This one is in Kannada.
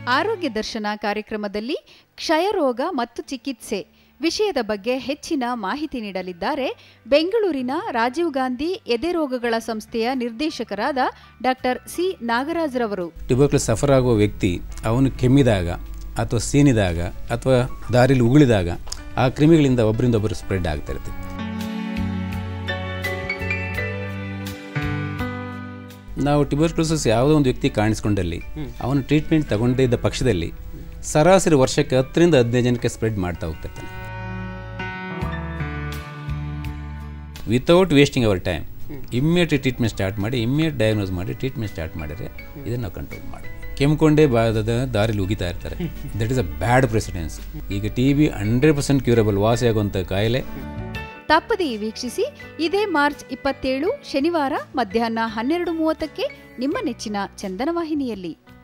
ಆರೋಗ್ಯ ದರ್ಶನ ಕಾರ್ಯಕ್ರಮದಲ್ಲಿ ಕ್ಷಯರೋಗ ಮತ್ತು ಚಿಕಿತ್ಸೆ ವಿಷಯದ ಬಗ್ಗೆ ಹೆಚ್ಚಿನ ಮಾಹಿತಿ ನೀಡಲಿದ್ದಾರೆ ಬೆಂಗಳೂರಿನ ರಾಜೀವ್ ಗಾಂಧಿ ಎದೆರೋಗಗಳ ಸಂಸ್ಥೆಯ ನಿರ್ದೇಶಕರಾದ ಡಾಕ್ಟರ್ ಸಿ ನಾಗರಾಜ್ರವರು ಟ್ಯೂಬರ್ಕ್ಯುಲಸ್ ಸಫರ್ ಆಗುವ ವ್ಯಕ್ತಿ ಅವನು ಕೆಮ್ಮಿದಾಗ ಅಥವಾ ಸೀನಿದಾಗ ಅಥವಾ ದಾರಿಲಿ ಉಗುಳಿದಾಗ ಆ ಕ್ರಿಮಿಗಳಿಂದ ಒಬ್ಬರಿಂದ ಒಬ್ಬರು ಸ್ಪ್ರೆಡ್ ಆಗ್ತಾ ಇರುತ್ತೆ ನಾವು ಟ್ಯೂಬರ್ಕ್ಯುಲೋಸಿಸ್ ಯಾವುದೋ ಒಂದು ವ್ಯಕ್ತಿ ಕಾಣಿಸ್ಕೊಂಡಲ್ಲಿ ಅವನು ಟ್ರೀಟ್ಮೆಂಟ್ ತಗೊಂಡೇ ಇದ್ದ ಪಕ್ಷದಲ್ಲಿ ಸರಾಸರಿ ವರ್ಷಕ್ಕೆ ಹತ್ತರಿಂದ ಹದಿನೈದು ಜನಕ್ಕೆ ಸ್ಪ್ರೆಡ್ ಮಾಡ್ತಾ ಹೋಗ್ತಿರ್ತಾನೆ without wasting our time immediate treatment start ಮಾಡಿ ಇಮ್ಮಿಡಿಯೇಟ್ ಡಯಾಗ್ನೋಸ್ ಮಾಡಿ ಟ್ರೀಟ್ಮೆಂಟ್ ಸ್ಟಾರ್ಟ್ ಮಾಡಿದರೆ ಇದನ್ನು ನಾವು ಕಂಟ್ರೋಲ್ ಮಾಡಿ ಕೆಮ್ಕೊಂಡೇ ಬಾದದ ದಾರಿಲಿ ಉಗಿತಾ ಇರ್ತಾರೆ that is a bad precedence ಈಗ T B hundred percent curable ವಾಸಿ ಆಗುವಂಥ ಕಾಯಿಲೆ ತಪ್ಪದೇ ವೀಕ್ಷಿಸಿ ಇದೇ ಮಾರ್ಚ್ ಇಪ್ಪತ್ತೇಳು ಶನಿವಾರ ಮಧ್ಯಾಹ್ನ ಹನ್ನೆರಡು ಮೂವತ್ತಕ್ಕೆ ನಿಮ್ಮ ನೆಚ್ಚಿನ ಚಂದನ ವಾಹಿನಿಯಲ್ಲಿ